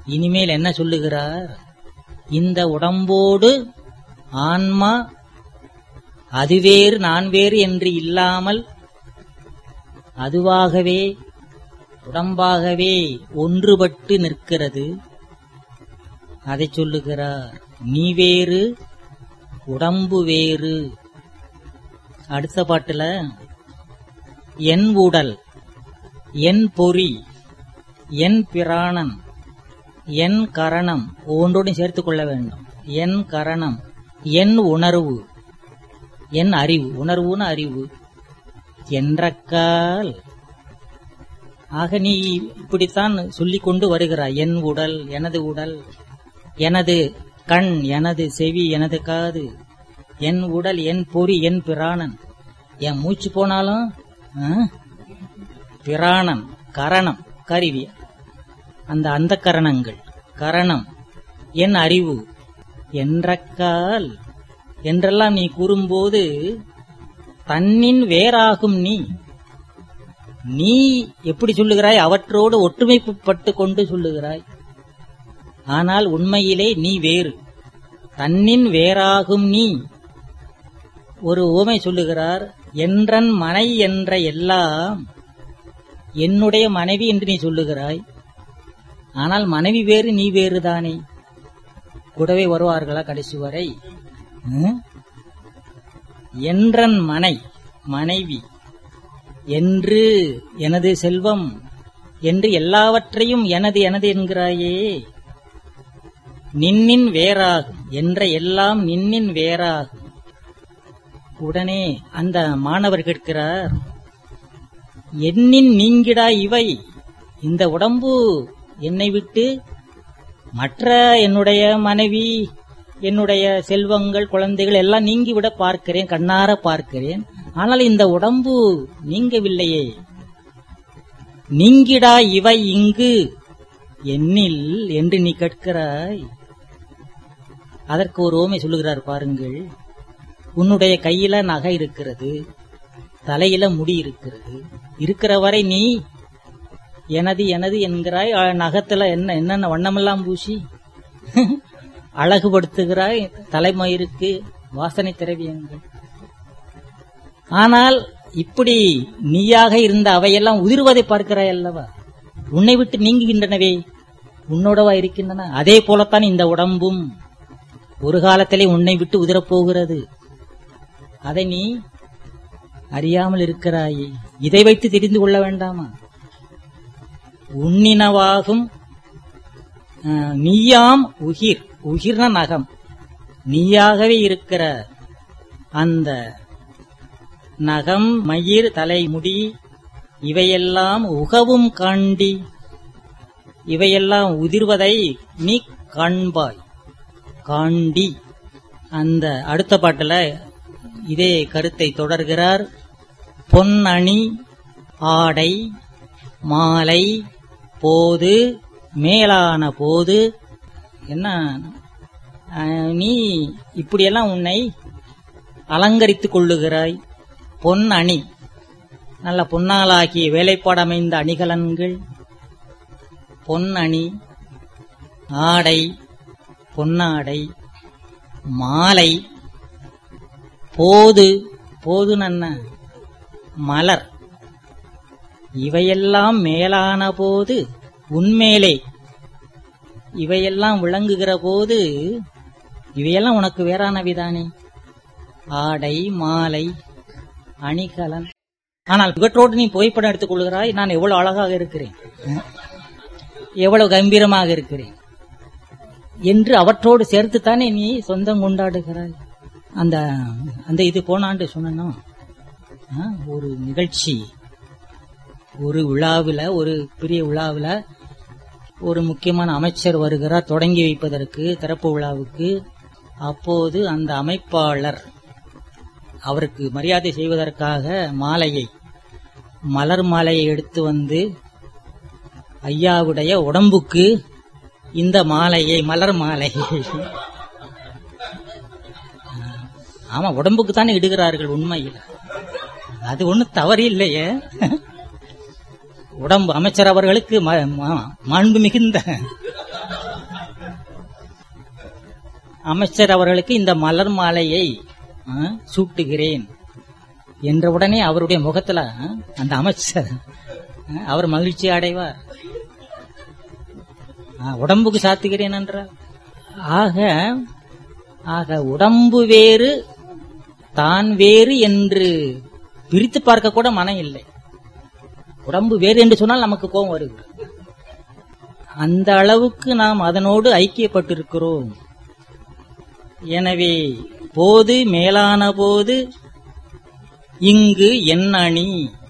இனிமேல் என்ன சொல்லுகிறார் இந்த உடம்போடு ஆன்மா அது வேறு நான் வேறு என்று இல்லாமல் அதுவாகவே உடம்பாகவே ஒன்றுபட்டு நிற்கிறது அதை சொல்லுகிறார் நீ வேறு உடம்பு வேறு அடுத்த பாட்டுல என் உடல் என் பொறி என் பிராணன் என் கரணம் ஒவ்வொன்றோடையும் சேர்த்துக் கொள்ள வேண்டும் என் கரணம் என் உணர்வு என் அறிவு உணர்வுன்னு அறிவு என்றக்கால் ஆக நீ இப்படித்தான் சொல்லிக் கொண்டு வருகிறாய் என் உடல் எனது உடல் எனது கண் எனது செவி எனது காது என் உடல் என் பொறி என் பிராணன் என் மூச்சு போனாலும் ஆ? பிராணன் கரணம் கருவி அந்த அந்த கரணங்கள் கரணம் என் அறிவு என்றக்கால் என்றெல்லாம் நீ கூறும்போது தன்னின் வேறாகும் நீ நீ எப்படி சொல்லுகிறாய் அவற்றோடு ஒற்றுமைப்பட்டு கொண்டு சொல்லுகிறாய் ஆனால் உண்மையிலே நீ வேறு தன்னின் வேறாகும் நீ ஒரு ஓமை சொல்லுகிறார் என்றன் மனை என்ற எல்லாம் என்னுடைய மனைவி என்று நீ சொல்லுகிறாய் ஆனால் மனைவி வேறு நீ வேறுதானே கூடவே வருவார்களா கடைசி வரை ம்? என்றன் மனை மனைவி என்று எனது செல்வம் என்று எல்லாவற்றையும் எனது எனது என்கிறாயே நின்னின் வேறாகும் என்ற எல்லாம் நின்னின் வேறாகும் உடனே அந்த மாணவர் கேட்கிறார் எண்ணின் நீங்கிடா இவை இந்த உடம்பு என்னை விட்டு மற்ற என்னுடைய மனைவி என்னுடைய செல்வங்கள் குழந்தைகள் எல்லாம் நீங்கிவிட பார்க்கிறேன் கண்ணார பார்க்கிறேன் ஆனால் இந்த உடம்பு நீங்கவில்லையே நீங்கிடா இவை இங்கு என்னில் என்று நீ கேட்கிறாய் அதற்கு ஒரு ஓமை சொல்லுகிறார் பாருங்கள் உன்னுடைய கையில நகை இருக்கிறது தலையில முடி இருக்கிறது இருக்கிற வரை நீ எனது எனது என்கிறாய் அ, நகத்துல என்ன என்னென்ன வண்ணமெல்லாம் பூசி அழகுபடுத்துகிறாய் தலைமயிருக்கு வாசனை திரவியங்கள் ஆனால் இப்படி நீயாக இருந்த அவையெல்லாம் உதிர்வதை பார்க்கிறாய் அல்லவா உன்னை விட்டு நீங்குகின்றனவே உன்னோடவா இருக்கின்றன அதே போலத்தான் இந்த உடம்பும் ஒரு காலத்திலே உன்னை விட்டு உதிரப் போகிறது அதை நீ அறியாமல் இருக்கிறாயே இதை வைத்து தெரிந்து கொள்ள வேண்டாமா உன்னினவாகும் அஹ், நீயாம் உயிர் உயிர்ன நகம் நீயாகவே இருக்கிற அந்த நகம் மயிர் தலைமுடி இவையெல்லாம் உகவும் காண்டி இவையெல்லாம் உதிர்வதை நீ காண்பாய் காண்டி அந்த அடுத்த பாட்டுல இதே கருத்தை தொடர்கிறார் பொன்னணி ஆடை மாலை போது மேலான போது என்ன அஹ், நீ இப்படியெல்லாம் உன்னை அலங்கரித்துக் கொள்ளுகிறாய் பொன் அணி நல்ல பொன்னாலாகிய வேலைப்பாடமைந்த அணிகலன்கள் பொன் அணி ஆடை பொன்னாடை மாலை போது போது நன்ன மலர் இவையெல்லாம் மேலான போது உன்மேலே இவையெல்லாம் விளங்குகிற போது இவையெல்லாம் உனக்கு வேறானவிதானே ஆடை மாலை அணிகலன் ஆனால் இவற்றோடு நீ புகைப்படம் எடுத்துக் கொள்கிறாய் நான் எவ்வளவு அழகாக இருக்கிறேன் எவ்வளவு கம்பீரமாக இருக்கிறேன் என்று அவற்றோடு சேர்த்துத்தானே நீ சொந்தம் கொண்டாடுகிறாய் அந்த அந்த இது போன ஆண்டு சொன்னா ஒரு நிகழ்ச்சி ஒரு விழாவில் ஒரு பெரிய விழாவில் ஒரு முக்கியமான அமைச்சர் வருகிறார் தொடங்கி வைப்பதற்கு திறப்பு விழாவுக்கு அப்போது அந்த அமைப்பாளர் அவருக்கு மரியாதை செய்வதற்காக மாலையை மலர் மாலையை எடுத்து வந்து ஐயாவுடைய உடம்புக்கு இந்த மாலையை மலர் மாலை ஆமா உடம்புக்கு தானே இடுகிறார்கள் உண்மையில் அது ஒண்ணும் தவறு இல்லையே உடம்பு அமைச்சர் அவர்களுக்கு ம- ம- மாண்பு மிகுந்த அமைச்சர் அவர்களுக்கு இந்த மலர் மாலையை ஆ, சூட்டுகிறேன் என்றவுடனே அவருடைய முகத்துல ஆ, அந்த அமைச்சர் ஆ, அவர் மகிழ்ச்சி அடைவார் ஆ, உடம்புக்கு சாத்துகிறேன் என்றார் ஆக ஆக உடம்பு வேறு தான் வேறு என்று பிரித்து பார்க்க கூட மனம் இல்லை உடம்பு வேறு என்று சொன்னால் நமக்கு கோபம் வருகிறது அந்த அளவுக்கு நாம் அதனோடு ஐக்கியப்பட்டிருக்கிறோம் எனவே போது மேலான போது இங்கு என் அணி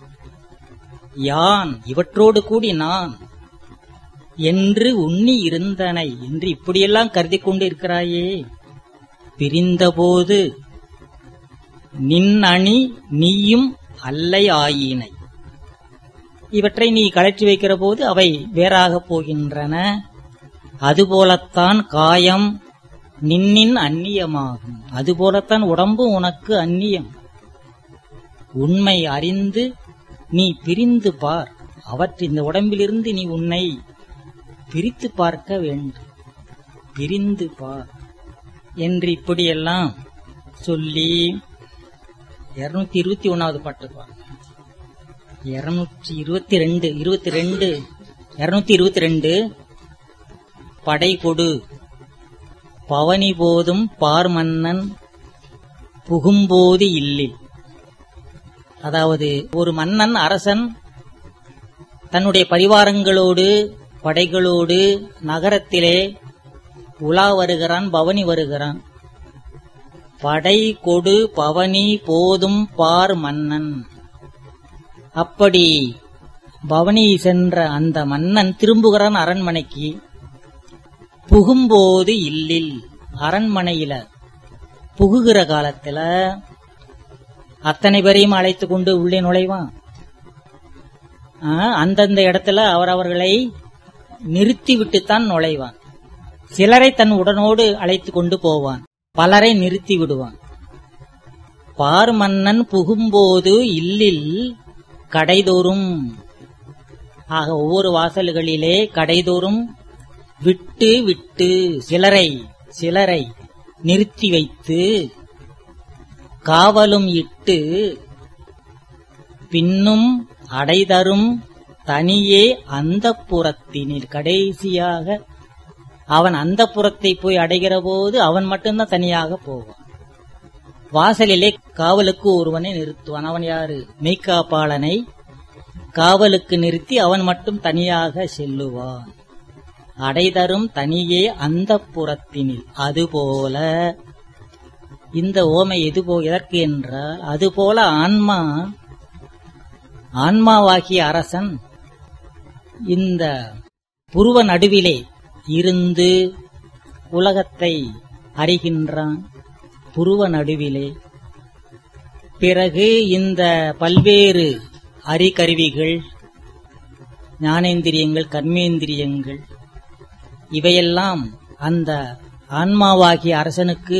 யான் இவற்றோடு கூடி நான் என்று உண்ணி இருந்தனை என்று இப்படியெல்லாம் கருதி கொண்டு இருக்கிறாயே பிரிந்தபோது நின் அணி நீயும் அல்லை ஆயினை இவற்றை நீ கழற்றி வைக்கிற போது அவை வேறாகப் போகின்றன அதுபோலத்தான் காயம் நின்னின் அந்நியமாகும் அதுபோலத்தான் உடம்பு உனக்கு அந்நியம் உண்மை அறிந்து நீ பிரிந்து பார் அவற்றை இந்த உடம்பிலிருந்து நீ உன்னை பிரித்து பார்க்க வேண்டும் பிரிந்து பார் என்று இப்படியெல்லாம் சொல்லி இருநூத்தி இருபத்தி ஒன்னாவது பாட்டு பாருங்க இருநூற்றி இருபத்தி ரெண்டு இருபத்தி ரெண்டு இருநூத்தி இருபத்தி ரெண்டு படை கொடு பவனி போதும் பார் மன்னன் புகும்போது இல்லில் அதாவது ஒரு மன்னன் அரசன் தன்னுடைய பரிவாரங்களோடு படைகளோடு நகரத்திலே உலா வருகிறான் பவனி வருகிறான் படை கொடு பவனி போதும் பார் மன்னன் அப்படி பவனி சென்ற அந்த மன்னன் திரும்புகிறான் அரண்மனைக்கு புகும்போது இல்லில் அரண்மனையில புகுகிற காலத்துல அத்தனை பேரையும் அழைத்து கொண்டு உள்ளே நுழைவான் ஆ, அந்தந்த இடத்துல அவரவர்களை நிறுத்தி விட்டுத்தான் நுழைவான் சிலரை தன் உடனோடு அழைத்து கொண்டு போவான் பலரை நிறுத்தி விடுவான் பார் மன்னன் புகும்போது இல்லில் கடைதோறும் ஆக ஒவ்வொரு வாசல்களிலே கடைதோறும் விட்டு விட்டு சிலரை சிலரை நிறுத்தி வைத்து காவலும் இட்டு பின்னும் அடைதரும் தனியே அந்த புறத்தினில் கடைசியாக அவன் அந்த புறத்தை போய் அடைகிற போது அவன் மட்டும்தான் தனியாக போவான் வாசலிலே காவலுக்கு ஒருவனை நிறுத்துவான் அவன் யாரு மெய்க்காப்பாளனை காவலுக்கு நிறுத்தி அவன் மட்டும் தனியாக செல்லுவான் அடைதரும் தனியே அந்த புறத்தினில் அதுபோல இந்த ஓமை எதுபோ எதற்கு என்றால் அதுபோல ஆன்மா ஆன்மாவாகிய அரசன் இந்த புருவ நடுவிலே இருந்து உலகத்தை அறிகின்றான் புருவ நடுவிலே பிறகு இந்த பல்வேறு அறிகருவிகள் ஞானேந்திரியங்கள் கர்மேந்திரியங்கள் இவையெல்லாம் அந்த ஆன்மாவாகிய அரசனுக்கு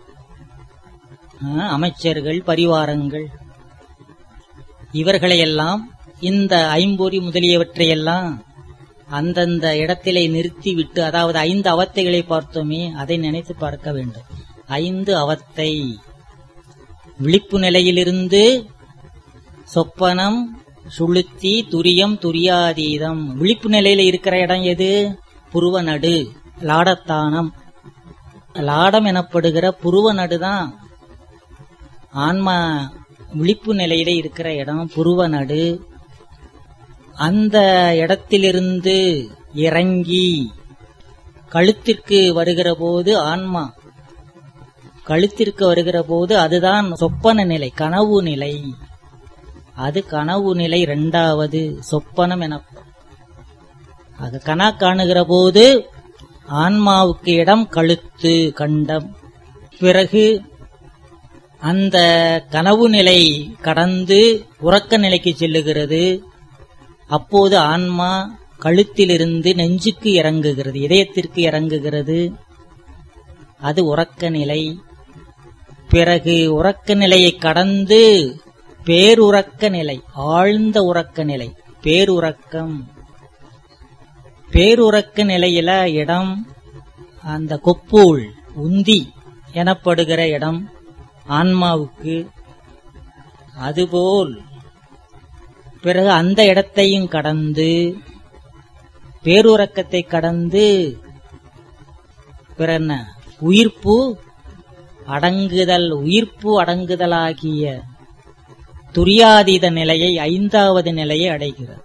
ஆ, அமைச்சர்கள் பரிவாரங்கள் இவர்களையெல்லாம் இந்த ஐம்பொறி முதலியவற்றையெல்லாம் அந்தந்த இடத்திலே நிறுத்திவிட்டு அதாவது ஐந்து அவத்தைகளை பார்த்தோமே அதை நினைத்து பார்க்க வேண்டும் ஐந்து அவத்தை விழிப்பு நிலையிலிருந்து சொப்பனம் சுளுத்தி துரியம் துரியாதீதம் விழிப்பு நிலையில இருக்கிற இடம் எது புருவ நடு லாடத்தானம் லாடம் எனப்படுகிற புருவ நடுதான் ஆன்மா விழிப்பு நிலையில இருக்கிற இடம் புருவ நடு அந்த இடத்திலிருந்து இறங்கி கழுத்திற்கு வருகிற போது ஆன்மா கழுத்திற்கு வருகிற போது அதுதான் சொப்பன நிலை கனவு நிலை அது கனவு நிலை இரண்டாவது சொப்பனம் எனப்படும் அது கனா காணுகிற போது ஆன்மாவுக்கு இடம் கழுத்து கண்டம் பிறகு அந்த கனவு நிலை கடந்து உறக்க நிலைக்கு செல்லுகிறது அப்போது ஆன்மா கழுத்திலிருந்து நெஞ்சுக்கு இறங்குகிறது இதயத்திற்கு இறங்குகிறது அது உறக்க நிலை பிறகு உறக்க நிலையை கடந்து பேருறக்க நிலை ஆழ்ந்த உறக்க நிலை பேருறக்கம் பேருறக்க நிலையில இடம் அந்த கொப்பூள் உந்தி எனப்படுகிற இடம் ஆன்மாவுக்கு அதுபோல் பிறகு அந்த இடத்தையும் கடந்து பேருறக்கத்தை கடந்து பிற என்ன உயிர்ப்பு அடங்குதல் உயிர்ப்பு அடங்குதலாகிய துரியாதீத நிலையை ஐந்தாவது நிலையை அடைகிறது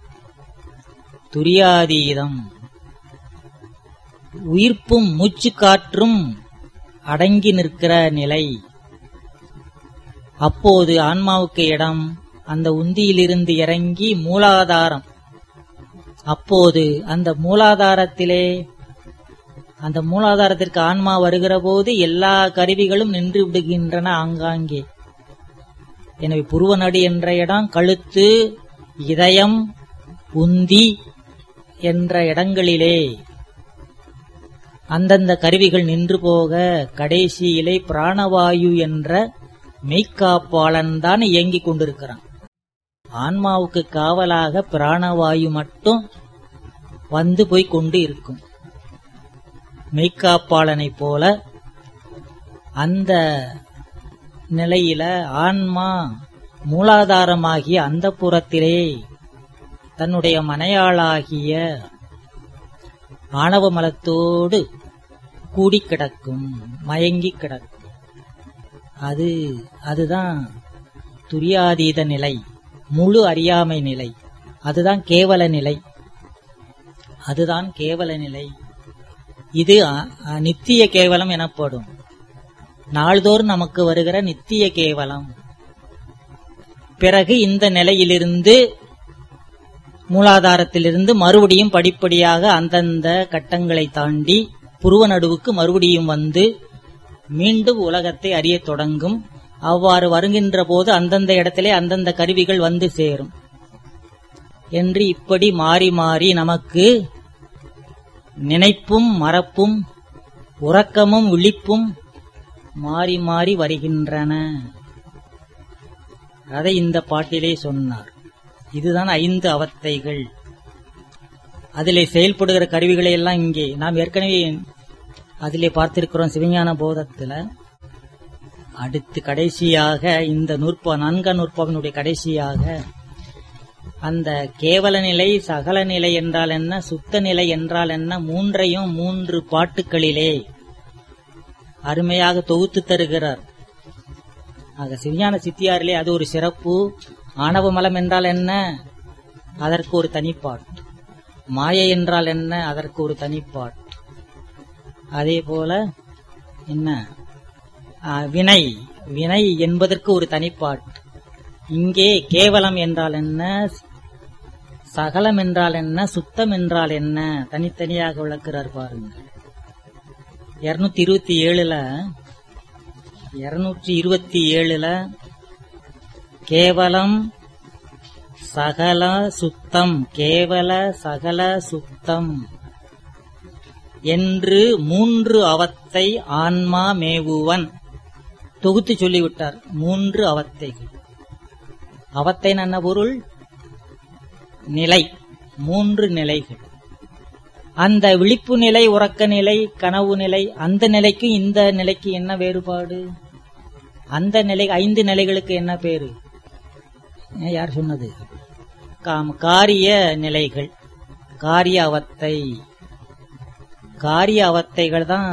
துரியாதீதம் உயிர்ப்பும் மூச்சு காற்றும் அடங்கி நிற்கிற நிலை அப்போது ஆன்மாவுக்கு இடம் அந்த உந்தியிலிருந்து இறங்கி மூலாதாரம் அப்போது அந்த மூலாதாரத்திலே அந்த மூலாதாரத்திற்கு ஆன்மா வருகிற போது எல்லா கருவிகளும் நின்று விடுகின்றன ஆங்காங்கே எனவே புருவநடி என்ற இடம் கழுத்து இதயம் உந்தி என்ற இடங்களிலே அந்தந்த கருவிகள் நின்று போக கடைசியிலே பிராணவாயு என்ற மெய்க்காப்பாளன் தான் இயங்கிக் கொண்டிருக்கிறான் ஆன்மாவுக்கு காவலாக பிராணவாயு மட்டும் வந்து போய் கொண்டு இருக்கும் மெய்க்காப்பாளனைப் போல அந்த நிலையில ஆன்மா மூலாதாரமாகிய அந்த புறத்திலே தன்னுடைய மனையாளாகிய ஆணவ மலத்தோடு கூடி கிடக்கும் மயங்கி கிடக்கும் அது அதுதான் துரியாதீத நிலை முழு அறியாமை நிலை அதுதான் கேவல நிலை அதுதான் கேவல நிலை இது அ- அ- நித்திய கேவலம் எனப்படும் நாள்தோறும் நமக்கு வருகிற நித்திய கேவலம் பிறகு இந்த நிலையிலிருந்து மூலாதாரத்திலிருந்து மறுபடியும் படிப்படியாக அந்தந்த கட்டங்களை தாண்டி புருவ நடுவுக்கு மறுபடியும் வந்து மீண்டும் உலகத்தை அறியத் தொடங்கும் அவ்வாறு வருகின்ற போது அந்தந்த இடத்திலே அந்தந்த கருவிகள் வந்து சேரும் என்று இப்படி மாறி மாறி நமக்கு நினைப்பும் மறப்பும் உறக்கமும் விழிப்பும் மாறி மாறி வருகின்றன அதை இந்த பாட்டிலே சொன்னார் இதுதான் ஐந்து அவத்தைகள் அதிலே செயல்படுகிற கருவிகளை எல்லாம் இங்கே நாம் ஏற்கனவே அதிலே பார்த்திருக்கிறோம் சிவஞான போதத்துல அடுத்து கடைசியாக இந்த நூற்பா நான்காம் நூற்பாவினுடைய கடைசியாக அந்த கேவல நிலை சகல நிலை என்றால் என்ன சுத்த நிலை என்றால் என்ன மூன்றையும் மூன்று பாட்டுக்களிலே அருமையாக தொகுத்து தருகிறார் ஆக சிவஞான சித்தியாரிலே அது ஒரு சிறப்பு ஆணவ மலம் என்றால் என்ன அதற்கு ஒரு தனிப்பாட்டு மாயை என்றால் என்ன அதற்கு ஒரு தனிப்பாட்டு அதே போல என்ன ஆ, வினை வினை என்பதற்கு ஒரு தனிப்பாட்டு இங்கே கேவலம் என்றால் என்ன சகலம் என்றால் என்ன சுத்தம் என்றால் என்ன தனித்தனியாக விளக்குறார் பாருங்க இருநூத்தி இருபத்தி ஏழுல இருநூற்றி இருபத்தி ஏழுல கேவலம் சகல சுத்தம் கேவல சகல சுத்தம் என்று மூன்று அவத்தை ஆன்மா மேவுவன் தொகுத்து சொல்லிவிட்டார் மூன்று அவத்தைகள் அவத்தை என்ன பொருள் நிலை மூன்று நிலைகள் அந்த விழிப்பு நிலை உறக்க நிலை கனவு நிலை அந்த நிலைக்கும் இந்த நிலைக்கு என்ன வேறுபாடு அந்த நிலை ஐந்து நிலைகளுக்கு என்ன பேரு ஏன் யார் சொன்னது காம காரிய நிலைகள் காரிய அவத்தை காரிய அவத்தைகள் தான்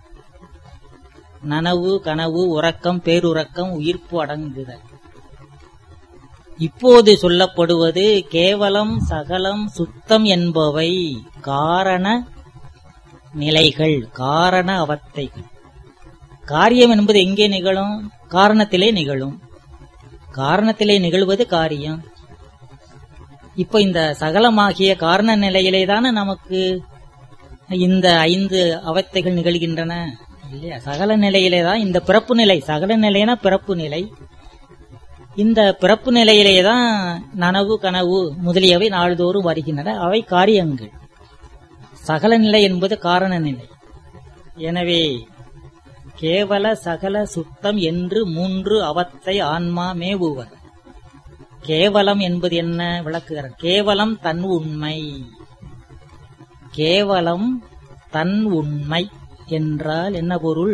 நனவு கனவு உறக்கம் பேருறக்கம் உயிர்ப்பு அடங்குதல் இப்போது சொல்லப்படுவது கேவலம் சகலம் சுத்தம் என்பவை காரண நிலைகள் காரண அவத்தைகள் காரியம் என்பது எங்கே நிகழும் காரணத்திலே நிகழும் காரணத்திலே நிகழ்வது காரியம் இப்ப இந்த சகலமாகிய காரண நிலையிலே தானே நமக்கு இந்த ஐந்து அவத்தைகள் நிகழ்கின்றன இல்லையா சகல நிலையிலே தான் இந்த பிறப்பு நிலை சகல நிலைனா பிறப்பு நிலை இந்த பிறப்பு நிலையிலே தான் நனவு கனவு முதலியவை நாள்தோறும் வருகின்றன அவை காரியங்கள் சகல நிலை என்பது காரண நிலை எனவே கேவல சகல சுத்தம் என்று மூன்று அவத்தை ஆன்மா மேவுவர் கேவலம் என்பது என்ன விளக்குகிறார் கேவலம் தன் உண்மை கேவலம் தன் உண்மை என்றால் என்ன பொருள்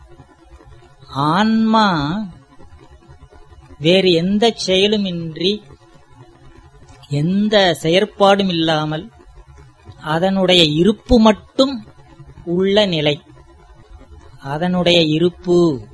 ஆன்மா வேறு எந்த செயலுமின்றி எந்த செயற்பாடும் இல்லாமல் அதனுடைய இருப்பு மட்டும் உள்ள நிலை அதனுடைய இருப்பு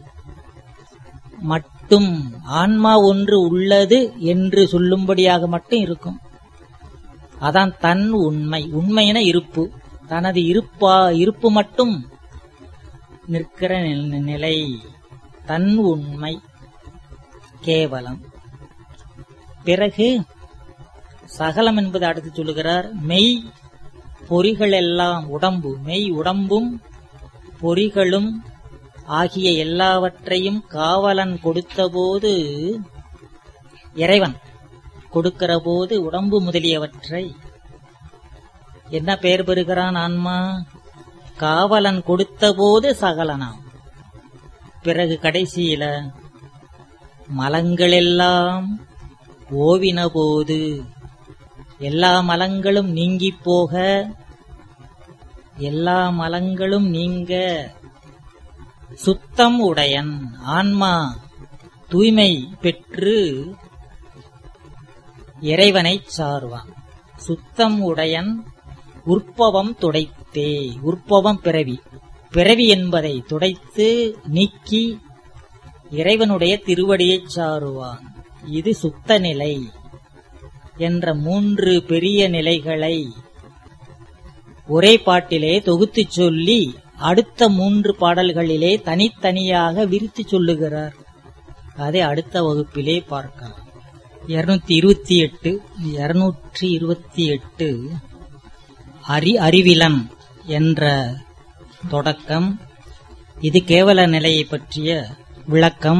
மட்டும் ஆன்மா ஒன்று உள்ளது என்று சொல்லும்படியாக மட்டும் இருக்கும் அதான் தன் உண்மை உண்மையின இருப்பு தனது இருப்பா இருப்பு மட்டும் நிற்கிற நி- நிலை தன் உண்மை கேவலம் பிறகு சகலம் என்பது அடுத்து சொல்லுகிறார் மெய் பொறிகள் எல்லாம் உடம்பு மெய் உடம்பும் பொறிகளும் ஆகிய எல்லாவற்றையும் காவலன் கொடுத்தபோது இறைவன் கொடுக்கிற போது உடம்பு முதலியவற்றை என்ன பெயர் பெறுகிறான் ஆன்மா காவலன் கொடுத்தபோது சகலனாம் பிறகு கடைசியில மலங்களெல்லாம் ஓவின போது எல்லா மலங்களும் நீங்கிப் போக எல்லா மலங்களும் நீங்க சுத்தம் உடையன் ஆன்மா தூய்மை பெற்று இறைவனைச் சார்வான் சுத்தம் உடையன் உற்பவம் துடைத்தே உற்பவம் பிறவி பிறவி என்பதை துடைத்து நீக்கி இறைவனுடைய திருவடியைச் சாருவான் இது சுத்த நிலை என்ற மூன்று பெரிய நிலைகளை ஒரே பாட்டிலே தொகுத்துச் சொல்லி அடுத்த மூன்று பாடல்களிலே தனித்தனியாக விரித்துச் சொல்லுகிறார் அதை அடுத்த வகுப்பிலே பார்க்கலாம் இருநூத்தி இருபத்தி எட்டு இருநூற்றி இருபத்தி எட்டு அறி அறிவிலன் என்ற தொடக்கம் இது கேவல நிலையை பற்றிய விளக்கம்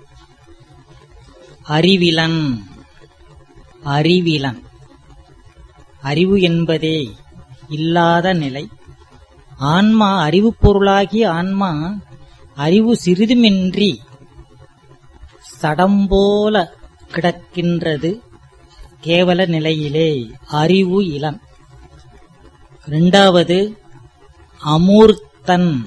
அறிவிலன் அறிவிலன் அறிவு என்பதே இல்லாத நிலை ஆன்மா அறிவு பொருளாகிய ஆன்மா அறிவு சிறிதுமின்றி சடம்போல கிடக்கின்றது கேவல நிலையிலே அறிவு இளன் இரண்டாவது அமூர்த்தன்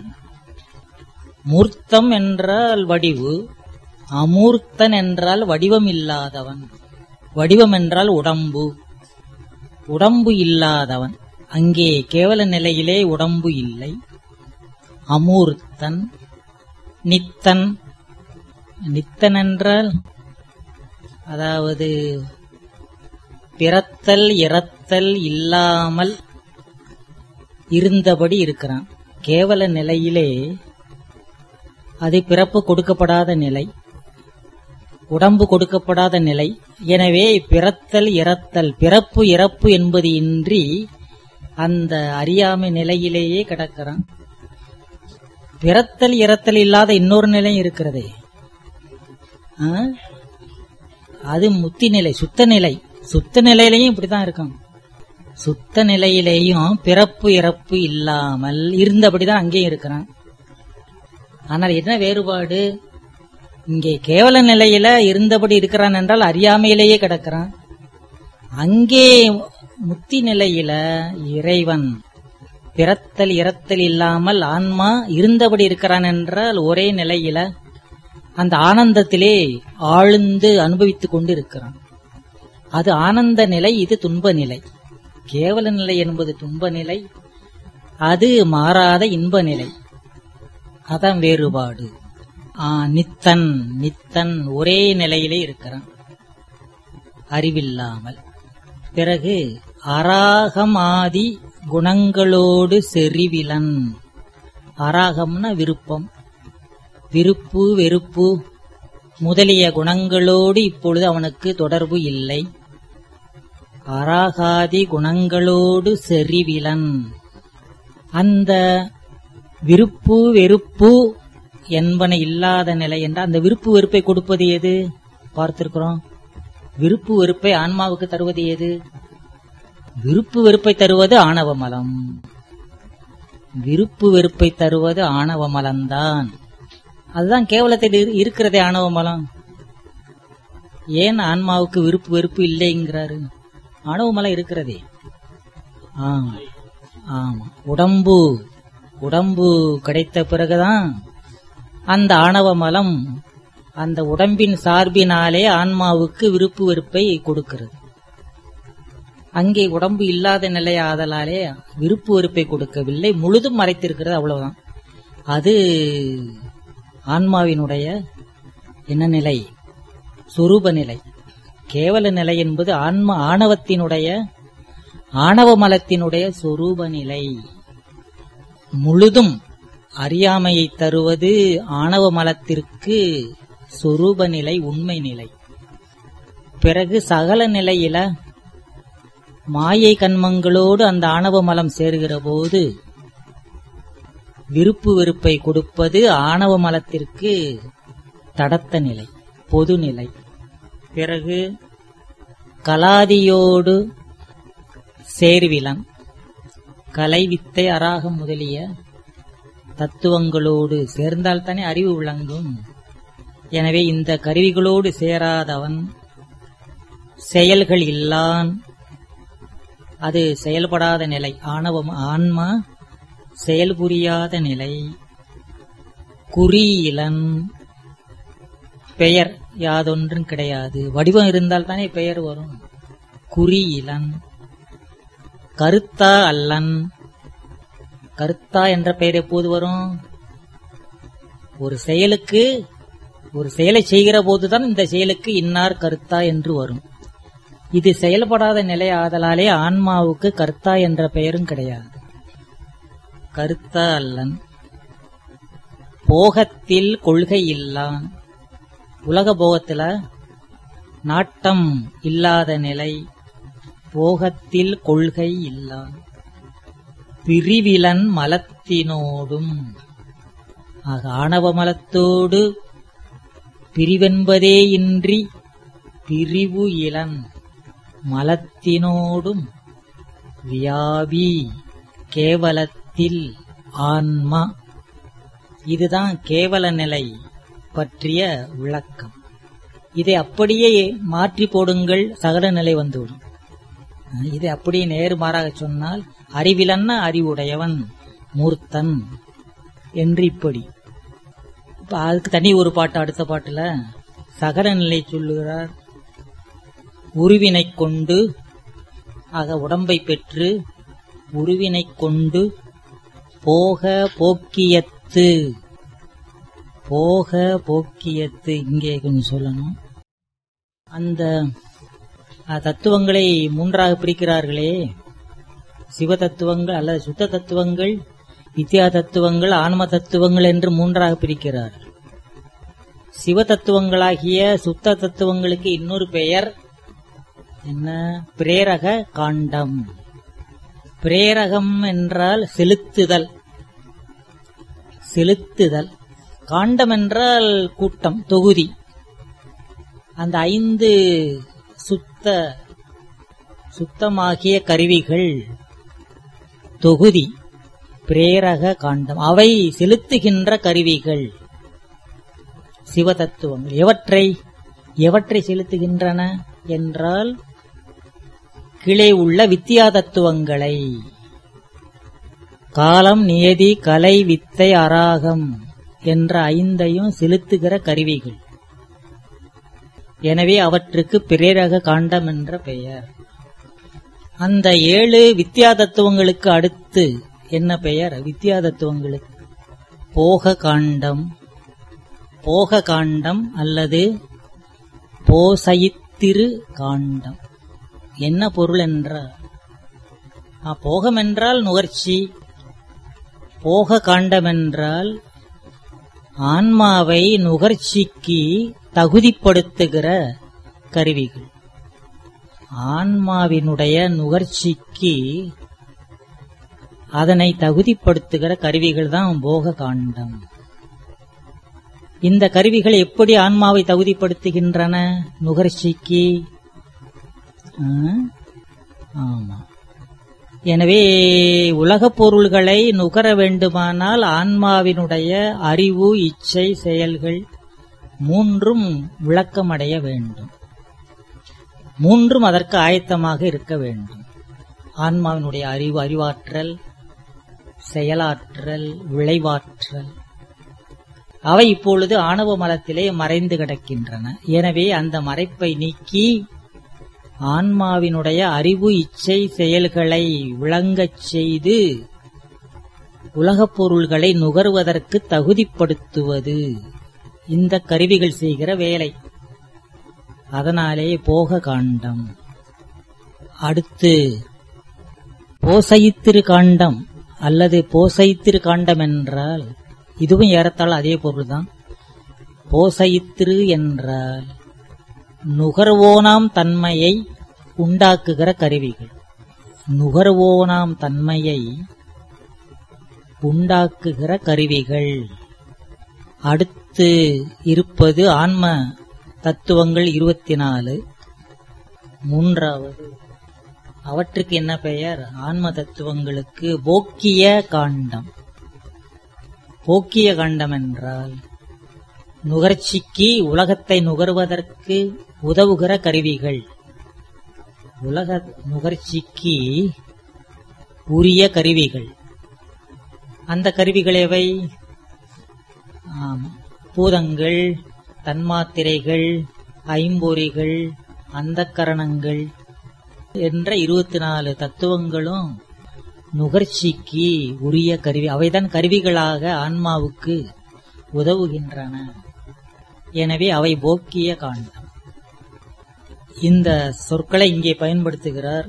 மூர்த்தம் என்றால் வடிவு அமூர்த்தன் என்றால் வடிவம் இல்லாதவன் வடிவம் என்றால் உடம்பு உடம்பு இல்லாதவன் அங்கே கேவல நிலையிலே உடம்பு இல்லை அமூர்த்தன் நித்தன் நித்தன் என்றால் அதாவது பிறத்தல் இறத்தல் இல்லாமல் இருந்தபடி இருக்கிறான் கேவல நிலையிலே அது பிறப்பு கொடுக்கப்படாத நிலை உடம்பு கொடுக்கப்படாத நிலை எனவே பிறத்தல் இறத்தல் பிறப்பு இறப்பு என்பது இன்றி அந்த அறியாமை நிலையிலேயே கிடக்கிறான் பிறத்தல் இறத்தல் இல்லாத இன்னொரு நிலை இருக்கிறதே ஆ? அது முத்தி நிலை சுத்த நிலை சுத்த நிலையிலையும் இப்படிதான் இருக்கும் சுத்த நிலையிலேயும் பிறப்பு இறப்பு இல்லாமல் இருந்தபடிதான் அங்கேயும் இருக்கிறான் ஆனால் என்ன வேறுபாடு இங்கே கேவல நிலையில இருந்தபடி இருக்கிறான் என்றால் அறியாமையிலேயே கிடக்கிறான் அங்கே முத்தி நிலையில இறைவன் பிறத்தல் இறத்தல் இல்லாமல் ஆன்மா இருந்தபடி இருக்கிறான் என்றால் ஒரே நிலையில அந்த ஆனந்தத்திலே ஆழ்ந்து அனுபவித்துக் கொண்டு இருக்கிறான் அது ஆனந்த நிலை இது துன்ப நிலை கேவல நிலை என்பது துன்ப நிலை அது மாறாத இன்ப நிலை அதான் வேறுபாடு ஆ, நித்தன் நித்தன் ஒரே நிலையிலே இருக்கிறான் அறிவில்லாமல் பிறகு அராகமாதி குணங்களோடு செறிவிலன் அராகம்னா விருப்பம் விருப்பு வெறுப்பு முதலிய குணங்களோடு இப்பொழுது அவனுக்கு தொடர்பு இல்லை அராகாதி குணங்களோடு செறிவிலன் அந்த விருப்பு வெறுப்பு என்பன இல்லாத நிலை என்ற அந்த விருப்பு வெறுப்பை கொடுப்பது எது பார்த்திருக்கிறோம் விருப்பு வெறுப்பை ஆன்மாவுக்கு தருவது எது விருப்பு வெறுப்பை தருவது ஆணவ மலம் விருப்பு வெறுப்பை தருவது ஆணவ மலம்தான் அதுதான் கேவலத்தில் இரு- இருக்கிறதே ஆணவ மலம் ஏன் ஆன்மாவுக்கு விருப்பு வெறுப்பு இல்லைங்கிறாரு ஆணவ மலம் இருக்கிறதே ஆமா ஆமா உடம்பு உடம்பு கிடைத்த பிறகுதான் அந்த ஆணவ மலம் அந்த உடம்பின் சார்பினாலே ஆன்மாவுக்கு விருப்பு வெறுப்பை கொடுக்கிறது அங்கே உடம்பு இல்லாத நிலை ஆதலாலே விருப்பு வெறுப்பை கொடுக்கவில்லை முழுதும் மறைத்திருக்கிறது அவ்வளவுதான் அது ஆன்மாவினுடைய என்ன நிலை சுரூப நிலை கேவல நிலை என்பது ஆன்ம ஆணவத்தினுடைய ஆணவ மலத்தினுடைய சொரூப நிலை முழுதும் அறியாமையை தருவது ஆணவ மலத்திற்கு சொரூப நிலை உண்மை நிலை பிறகு சகல நிலையில மாயை கண்மங்களோடு அந்த ஆணவ மலம் சேருகிற போது விருப்பு வெறுப்பை கொடுப்பது ஆணவ மலத்திற்கு தடத்த நிலை பொது நிலை பிறகு கலாதியோடு சேர்விலன் கலை வித்தை அராகம் முதலிய தத்துவங்களோடு சேர்ந்தால்தானே அறிவு விளங்கும் எனவே இந்த கருவிகளோடு சேராதவன் செயல்கள் இல்லான் அது செயல்படாத நிலை ஆணவம் ஆன்மா செயல்புரியாத நிலை குறியிலன் பெயர் யாதொன்றும் கிடையாது வடிவம் இருந்தால் தானே பெயர் வரும் குறியிலன் கருத்தா அல்லன் கருத்தா என்ற பெயர் எப்போது வரும் ஒரு செயலுக்கு ஒரு செயலை செய்கிற போதுதான் இந்த செயலுக்கு இன்னார் கருத்தா என்று வரும் இது செயல்படாத நிலை ஆதலாலே ஆன்மாவுக்கு கர்த்தா என்ற பெயரும் கிடையாது கருத்தா அல்லன் போகத்தில் கொள்கை இல்லான் உலக போகத்துல நாட்டம் இல்லாத நிலை போகத்தில் கொள்கை இல்லான் பிரிவிலன் மலத்தினோடும் ஆக ஆணவ மலத்தோடு பிரிவென்பதே இன்றி பிரிவு இளன் மலத்தினோடும் வியாபி கேவலத்தில் ஆன்மா இதுதான் கேவல நிலை பற்றிய விளக்கம் இதை அப்படியே மாற்றி போடுங்கள் சகல நிலை வந்துவிடும் இதை அப்படியே நேர்மாறாக சொன்னால் அறிவிலன்ன அறிவுடையவன் மூர்த்தன் என்று இப்படி இப்ப அதுக்கு தனி ஒரு பாட்டு அடுத்த பாட்டுல சகல நிலை சொல்லுகிறார் உருவினை கொண்டு ஆக உடம்பை பெற்று உருவினை கொண்டு போக போக்கியத்து போக போக்கியத்து இங்கே கொஞ்சம் சொல்லணும் அந்த அஹ், தத்துவங்களை மூன்றாக பிரிக்கிறார்களே சிவ தத்துவங்கள் அல்லது சுத்த தத்துவங்கள் வித்யா தத்துவங்கள் ஆன்ம தத்துவங்கள் என்று மூன்றாக பிரிக்கிறார் சிவ தத்துவங்களாகிய சுத்த தத்துவங்களுக்கு இன்னொரு பெயர் என்ன பிரேரக காண்டம் பிரேரகம் என்றால் செலுத்துதல் செலுத்துதல் காண்டம் என்றால் கூட்டம் தொகுதி அந்த ஐந்து சுத்த சுத்தமாகிய கருவிகள் தொகுதி பிரேரக காண்டம் அவை செலுத்துகின்ற கருவிகள் சிவதத்துவங்கள் எவற்றை எவற்றை செலுத்துகின்றன என்றால் கீழே உள்ள வித்தியா தத்துவங்களை காலம் நியதி கலை வித்தை அராகம் என்ற ஐந்தையும் செலுத்துகிற கருவிகள் எனவே அவற்றுக்கு பிரேரக காண்டம் என்ற பெயர் அந்த ஏழு வித்தியா தத்துவங்களுக்கு அடுத்து என்ன பெயர் வித்தியா தத்துவங்களுக்கு போக காண்டம் போக காண்டம் அல்லது போசயித்திரு காண்டம் என்ன பொருள் என்றால் ஆ, போகம் என்றால் நுகர்ச்சி போக காண்டம் என்றால் ஆன்மாவை நுகர்ச்சிக்கு தகுதிப்படுத்துகிற கருவிகள் ஆன்மாவினுடைய நுகர்ச்சிக்கு அதனை தகுதிப்படுத்துகிற கருவிகள் தான் போக காண்டம் இந்த கருவிகள் எப்படி ஆன்மாவை தகுதிப்படுத்துகின்றன நுகர்ச்சிக்கு ஆ? ஆமா எனவே உலகப் பொருள்களை நுகர வேண்டுமானால் ஆன்மாவினுடைய அறிவு இச்சை செயல்கள் மூன்றும் விளக்கமடைய வேண்டும் மூன்றும் அதற்கு ஆயத்தமாக இருக்க வேண்டும் ஆன்மாவினுடைய அறிவு அறிவாற்றல் செயலாற்றல் விளைவாற்றல் அவை இப்பொழுது ஆணவ மலத்திலே மறைந்து கிடக்கின்றன எனவே அந்த மறைப்பை நீக்கி ஆன்மாவினுடைய அறிவு இச்சை செயல்களை விளங்கச் செய்து உலகப் பொருள்களை நுகர்வதற்கு தகுதிப்படுத்துவது இந்த கருவிகள் செய்கிற வேலை அதனாலே போக காண்டம் அடுத்து போசைத்திரு காண்டம் அல்லது போசைத்திரு காண்டம் என்றால் இதுவும் ஏறத்தாழ அதே பொருள்தான் போசைத்திரு என்றால் நுகர்வோனாம் தன்மையை உண்டாக்குகிற கருவிகள் நுகர்வோனாம் தன்மையை உண்டாக்குகிற கருவிகள் அடுத்து இருப்பது ஆன்ம தத்துவங்கள் இருபத்தி நாலு மூன்றாவது அவற்றுக்கு என்ன பெயர் ஆன்ம தத்துவங்களுக்கு போக்கிய காண்டம் போக்கிய காண்டம் என்றால் நுகர்ச்சிக்கு உலகத்தை நுகர்வதற்கு உதவுகிற கருவிகள் உலக நுகர்ச்சிக்கு உரிய கருவிகள் அந்த கருவிகள் எவை ஆம், பூதங்கள் தன்மாத்திரைகள் ஐம்பொறிகள் அந்தக்கரணங்கள் என்ற இருபத்தி நாலு தத்துவங்களும் நுகர்ச்சிக்கு உரிய கருவி அவைதான் கருவிகளாக ஆன்மாவுக்கு உதவுகின்றன எனவே அவை போக்கிய காண்டம் இந்த சொற்களை இங்கே பயன்படுத்துகிறார்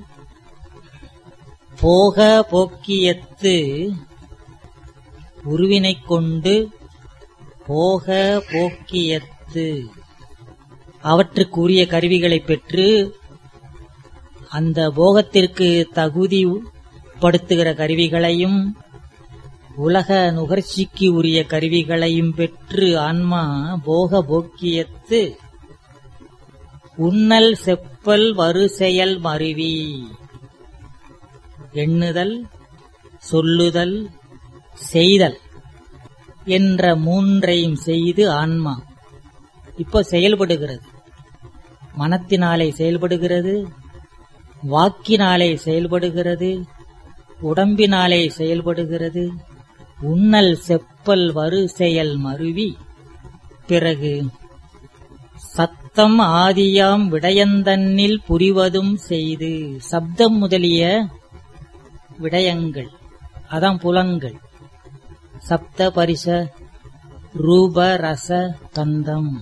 போக போக்கியத்து உருவினைக் கொண்டு போக போக்கியத்து அவற்றுக்குரிய கருவிகளை பெற்று அந்த போகத்திற்கு தகுதி படுத்துகிற கருவிகளையும் உலக நுகர்ச்சிக்கு உரிய கருவிகளையும் பெற்று ஆன்மா போக போக்கியத்து உன்னல் செப்பல் வருசெயல் மருவி எண்ணுதல் சொல்லுதல் செய்தல் என்ற மூன்றையும் செய்து ஆன்மா இப்போ செயல்படுகிறது மனத்தினாலே செயல்படுகிறது வாக்கினாலே செயல்படுகிறது உடம்பினாலே செயல்படுகிறது உன்னல் செப்பல் வரு செயல் மருவி பிறகு சத்தம் ஆதியாம் விடயந்தன்னில் புரிவதும் செய்து சப்தம் முதலிய விடயங்கள் அதான் புலன்கள் சப்த பரிச ரூப ரச கந்தம்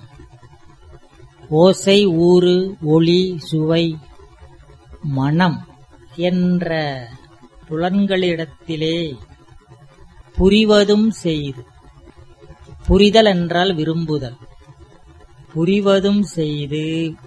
ஓசை ஊறு ஒளி சுவை மனம் என்ற புலன்களிடத்திலே புரிவதும் செய்து புரிதல் என்றால் விரும்புதல் புரிவதும் செய்து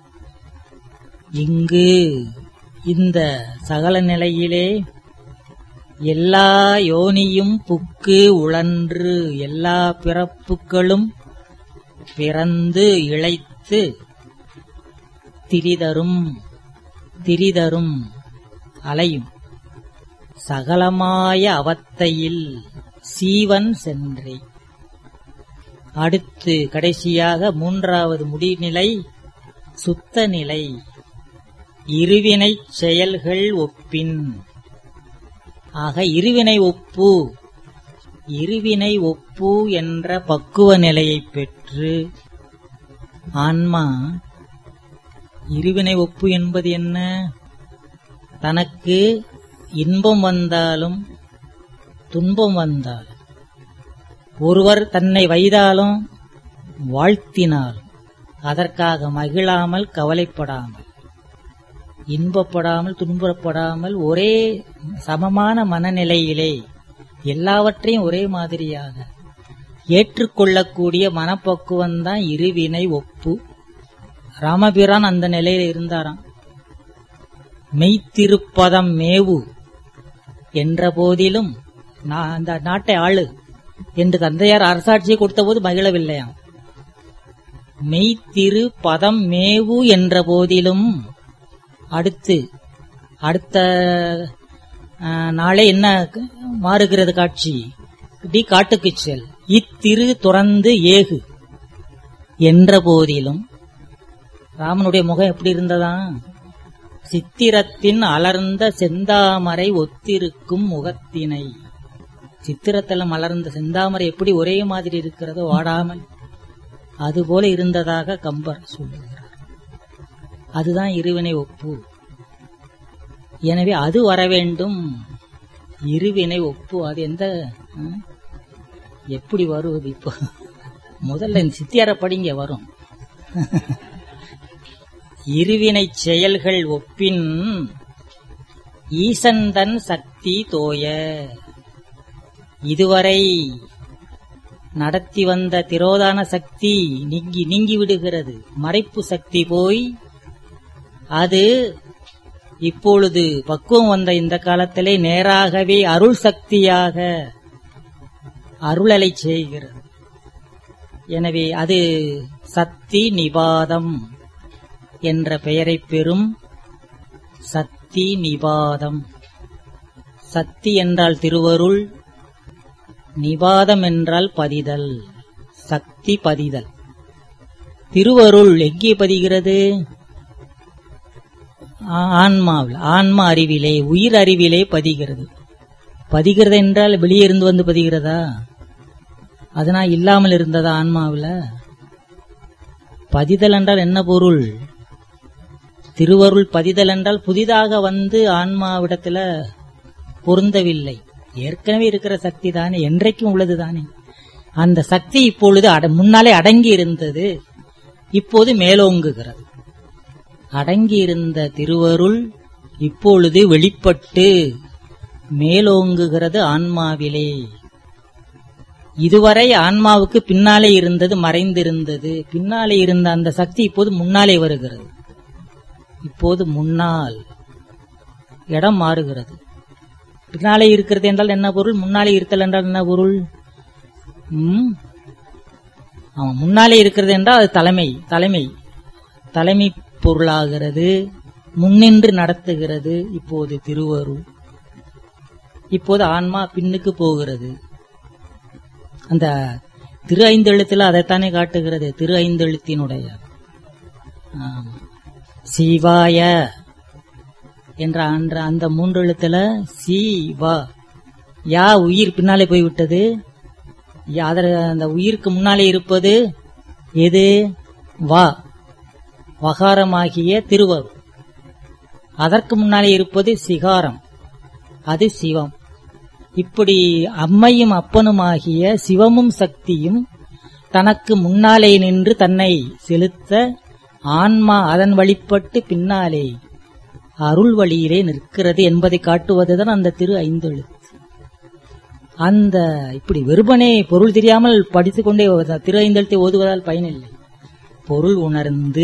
இங்கு இந்த சகல நிலையிலே எல்லா யோனியும் புக்கு உழன்று எல்லா பிறப்புகளும் பிறந்து இழைத்து திரிதரும் திரிதரும் அலையும் சகலமாய அவத்தையில் சீவன் சென்றே அடுத்து கடைசியாக மூன்றாவது முடிநிலை சுத்த நிலை இருவினைச் செயல்கள் ஒப்பின் ஆக இருவினை ஒப்பு இருவினை ஒப்பு என்ற பக்குவ நிலையைப் பெற்று ஆன்மா இருவினை ஒப்பு என்பது என்ன தனக்கு இன்பம் வந்தாலும் துன்பம் வந்தாலும் ஒருவர் தன்னை வைதாலும் வாழ்த்தினாலும் அதற்காக மகிழாமல் கவலைப்படாமல் இன்பப்படாமல் துன்பப்படாமல் ஒரே சமமான மனநிலையிலே எல்லாவற்றையும் ஒரே மாதிரியாக ஏற்றுக்கொள்ளக்கூடிய மனப்பக்குவம்தான் இருவினை ஒப்பு ராமபிரான் அந்த நிலையில இருந்தாராம் மெய்த்திருப்பதம் மேவு என்ற போதிலும் நான் அந்த நாட்டை ஆளு என்று தந்தையார் அரசாட்சியை கொடுத்தபோது மகிழவில்லையாம் மெய்த்திரு பதம் மேவு என்ற போதிலும் அடுத்து அடுத்த ஆஹ், நாளே என்ன மாறுகிறது காட்சி டி காட்டுக்குச் செல் இத்திரு துறந்து ஏகு என்ற போதிலும் ராமனுடைய முகம் எப்படி இருந்ததா சித்திரத்தின் அலர்ந்த செந்தாமரை ஒத்திருக்கும் முகத்தினை சித்திரத்துல மலர்ந்த செந்தாமரை எப்படி ஒரே மாதிரி இருக்கிறதோ வாடாமல் அதுபோல இருந்ததாக கம்பர் சொல்லுகிறார் அதுதான் இருவினை ஒப்பு எனவே அது வர வேண்டும் இருவினை ஒப்பு அது எந்த ஆ? எப்படி வருவது இப்போ முதல்ல இந்த சித்தியார படிங்க வரும் இருவினை செயல்கள் ஒப்பின் ஈசந்தன் சக்தி தோய இதுவரை நடத்தி வந்த திரோதான சக்தி நீங்கி நீங்கி விடுகிறது மறைப்பு சக்தி போய் அது இப்பொழுது பக்குவம் வந்த இந்த காலத்திலே நேராகவே அருள் சக்தியாக அருளலை செய்கிறது எனவே அது சக்தி நிபாதம் என்ற பெயரைப் பெறும் சக்தி நிபாதம் சக்தி என்றால் திருவருள் நிபாதம் என்றால் பதிதல் சக்தி பதிதல் திருவருள் எங்கே பதிகிறது ஆ- ஆன்மாவில் ஆன்மா அறிவிலே உயிர் அறிவிலே பதிகிறது பதிகிறது என்றால் வெளியே இருந்து வந்து பதிகிறதா அதனால் இல்லாமல் இருந்ததா ஆன்மாவில் பதிதல் என்றால் என்ன பொருள் திருவருள் பதிதல் என்றால் புதிதாக வந்து ஆன்மாவிடத்துல பொருந்தவில்லை ஏற்கனவே இருக்கிற சக்தி தானே என்றைக்கும் உள்ளது தானே அந்த சக்தி இப்பொழுது அட- முன்னாலே அடங்கி இருந்தது இப்போது மேலோங்குகிறது அடங்கி இருந்த திருவருள் இப்பொழுது வெளிப்பட்டு மேலோங்குகிறது ஆன்மாவிலே இதுவரை ஆன்மாவுக்கு பின்னாலே இருந்தது மறைந்திருந்தது பின்னாலே இருந்த அந்த சக்தி இப்போது முன்னாலே வருகிறது இப்போது முன்னால் இடம் மாறுகிறது பின்னாலே இருக்கிறது என்றால் என்ன பொருள் முன்னாலே இருத்தல் என்றால் என்ன பொருள் ம்? ஆமா முன்னாலே இருக்கிறது என்றால் அது தலைமை தலைமை தலைமை பொருளாகிறது முன்னின்று நடத்துகிறது இப்போது திருவருள் இப்போது ஆன்மா பின்னுக்கு போகிறது அந்த திரு ஐந்தெழுத்தில் அதைத்தானே காட்டுகிறது திரு ஐந்தெழுத்தினுடைய ஆமா. சிவாய என்ற அன்ற அந்த மூன்று எழுத்துல சி வா யா உயிர் பின்னாலே போய்விட்டது யா, அதர அந்த உயிருக்கு முன்னாலே இருப்பது எது வா வகாரமாகிய திருவருள் அதற்கு முன்னாலே இருப்பது சிகாரம் அது சிவம் இப்படி அம்மையும் அப்பனுமாகிய சிவமும் சக்தியும் தனக்கு முன்னாலே நின்று தன்னை செலுத்த ஆன்மா அதன் வழிபட்டு பின்னாலே அருள் வழியிலே நிற்கிறது என்பதை காட்டுவதுதான் அந்த திரு ஐந்தெழுத்து அந்த இப்படி வெறுமனே பொருள் தெரியாமல் படித்துக்கொண்டே ஓத- திரு ஐந்தெழுத்தை ஓதுவதால் பயனில்லை பொருள் உணர்ந்து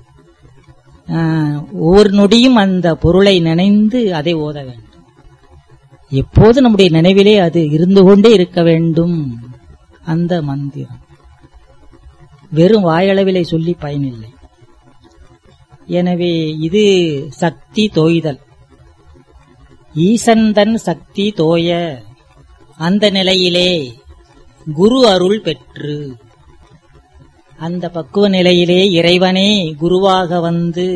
ஆஹ், ஒவ்வொரு நொடியும் அந்த பொருளை நினைந்து அதை ஓத வேண்டும் எப்போது நம்முடைய நினைவிலே அது இருந்து கொண்டே இருக்க வேண்டும் அந்த மந்திரம் வெறும் வாயளவிலே சொல்லி பயனில்லை எனவே இது சக்தி தோய்தல் ஈசந்தன் சக்தி தோய அந்த நிலையிலே குரு அருள் பெற்று அந்த பக்குவ நிலையிலே இறைவனே குருவாக வந்து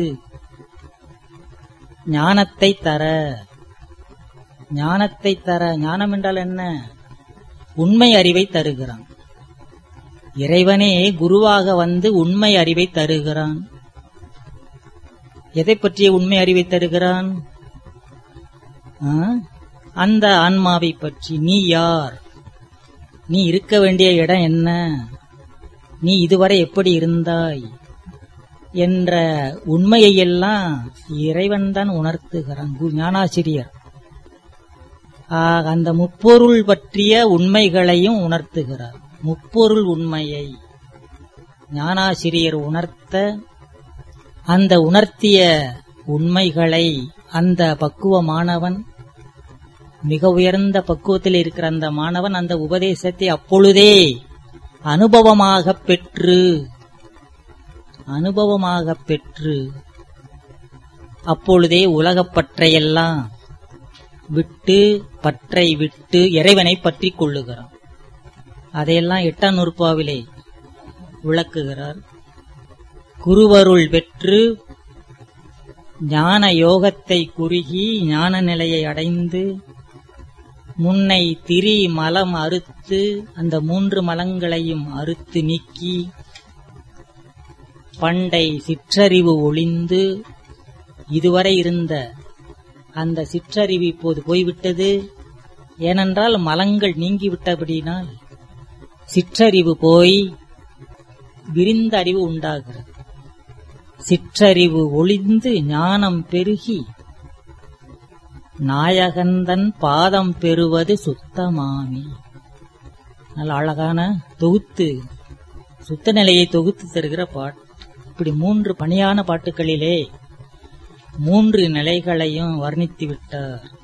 ஞானத்தை தர ஞானத்தை தர ஞானம் என்றால் என்ன உண்மை அறிவை தருகிறான் இறைவனே குருவாக வந்து உண்மை அறிவை தருகிறான் எதை பற்றிய உண்மை அறிவை தருகிறான் ஆ? அந்த ஆன்மாவை பற்றி நீ யார் நீ இருக்க வேண்டிய இடம் என்ன நீ இதுவரை எப்படி இருந்தாய் என்ற உண்மையையெல்லாம் இறைவன்தான் உணர்த்துகிறான் கு- ஞானாசிரியர் ஆக, அந்த முப்பொருள் பற்றிய உண்மைகளையும் உணர்த்துகிறார் முப்பொருள் உண்மையை ஞானாசிரியர் உணர்த்த அந்த உணர்த்திய உண்மைகளை அந்த பக்குவ மாணவன் மிக உயர்ந்த பக்குவத்தில் இருக்கிற அந்த மாணவன் அந்த உபதேசத்தை அப்பொழுதே அனுபவமாகப் பெற்று அனுபவமாகப் பெற்று அப்பொழுதே உலகப் பற்றையெல்லாம் விட்டு பற்றை விட்டு இறைவனை பற்றிக் கொள்ளுகிறான் அதையெல்லாம் எட்டாம் நூற்பாவிலே விளக்குகிறார் குருவருள் பெற்று ஞான யோகத்தை குறுகி ஞான நிலையை அடைந்து முன்னை திரி மலம் அறுத்து அந்த மூன்று மலங்களையும் அறுத்து நீக்கி பண்டை சிற்றறிவு ஒளிந்து இதுவரை இருந்த அந்த சிற்றறிவு இப்போது போய்விட்டது ஏனென்றால் மலங்கள் நீங்கிவிட்டபடியினால் சிற்றறிவு போய் விரிந்த அறிவு உண்டாகிறது சிற்றறிவு ஒளிந்து ஞானம் பெருகி நாயகந்தன் பாதம் பெறுவது சுத்தமாமி நல்ல அழகான தொகுத்து சுத்த நிலையை தொகுத்து தருகிற பாட்டு இப்படி மூன்று பணியான பாட்டுகளிலே மூன்று நிலைகளையும் வர்ணித்து விட்டார்